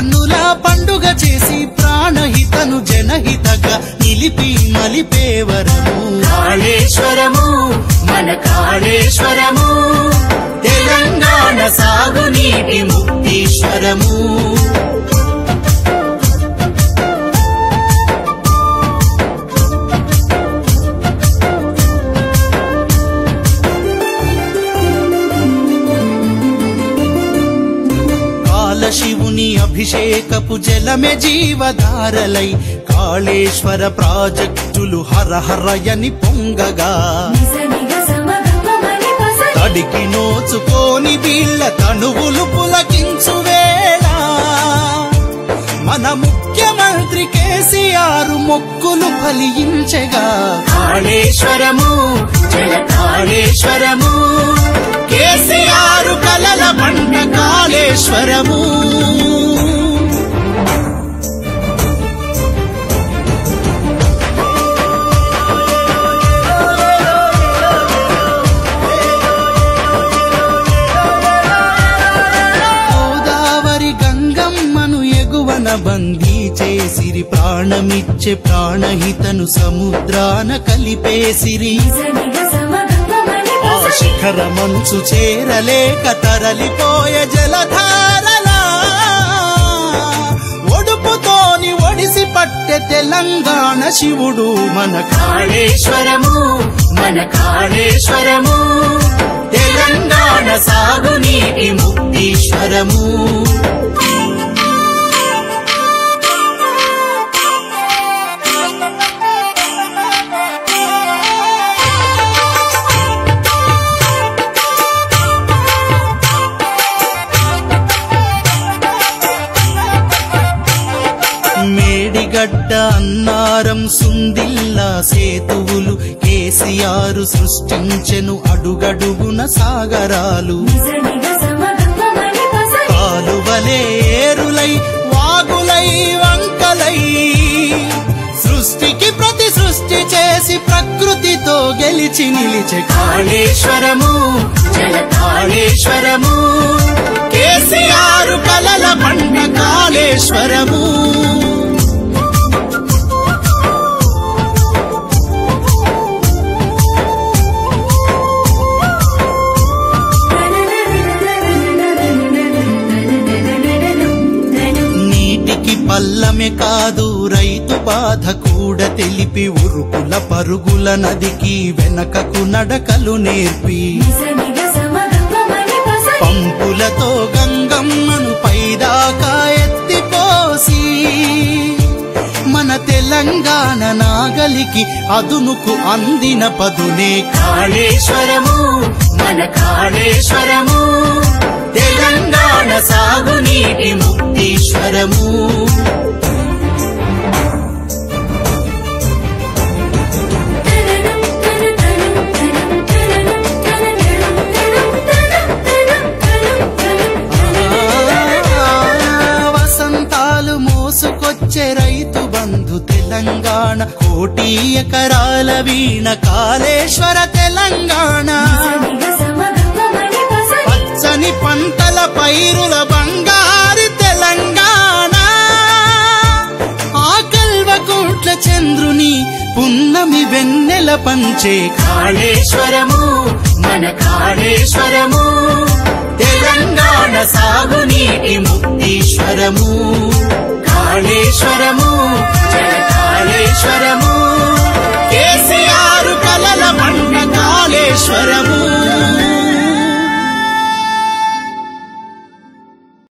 కన్నుల పండుగ చేసి ప్రాణహితను జనహితగా నిలిపి మలిపేవరము కాళేశ్వరము మన కాళేశ్వరము తెలంగాణ సాగునీటి ముక్తీశ్వరము కాలశివుని అభిషేకపు జలమే జీవధారలై కాళేశ్వర ప్రాజెక్టులు హరహరయని పొంగగా తడికి నోచుకోని వీళ్ళ తనువులు పులకించు వేళ మన ముఖ్యమంత్రి కేసీఆర్ మొక్కులు ఫలించగా కాళేశ్వరము జల కాళేశ్వరము కేసీఆర్ కలల పంట కాళేశ్వరము గోదావరి గంగమ్మను ఎగువన బందీ చేసిరి ప్రాణమిచ్చే ప్రాణహితను సముద్రాన కలిపేసిరి ఆ శిఖర మంచు చేరలేక తరలిపోయే జలధారలా ఒడుపుతోని ఒడిసి పట్టె తెలంగాణ శివుడు మన కాళేశ్వరము మన కాళేశ్వరము తెలంగాణ సాగునీటి ముక్తీశ్వరము మేడిగడ్డ అన్నారం సుందిల్లా సేతువులు కేసీఆర్ సృష్టించెను అడుగడుగున సాగరాలు కాలువలే ఏరులై వాగులై వంకలై సృష్టికి ప్రతి సృష్టి చేసి ప్రకృతితో గెలిచి నిలిచే కాళేశ్వరము జల కాళేశ్వరము కేసీఆర్ కలల పంట కాళేశ్వరము నీటికి పల్లమె కాదు రైతు బాధ కూడా తెలిపి ఉరుకుల పరుగుల నదికి వెనకకు నడకలు నేర్పి పంపులతో గంగమ్మను పైదాకా ఎత్తిపోసి మన తెలంగాణ నాగలికి అదునుకు అందిన పదునే కాళేశ్వరము మన కాళేశ్వరము తెలంగాణ సాగునీటి ముక్తీశ్వరము వసంతాలు మోసుకొచ్చే రైతు బంధు తెలంగాణ కోటి ఎకరాల వీణ కాళేశ్వర తెలంగాణ పచ్చని పంటల పైరుల బంగారు తెలంగాణ ఆ కల్వకోట్ల చంద్రుని పున్నమి వెన్నెల పంచే కాళేశ్వరము మన కాళేశ్వరము తెలంగాణ సాగునీటి ముక్తీశ్వరము కాళేశ్వరము జల కాళేశ్వరము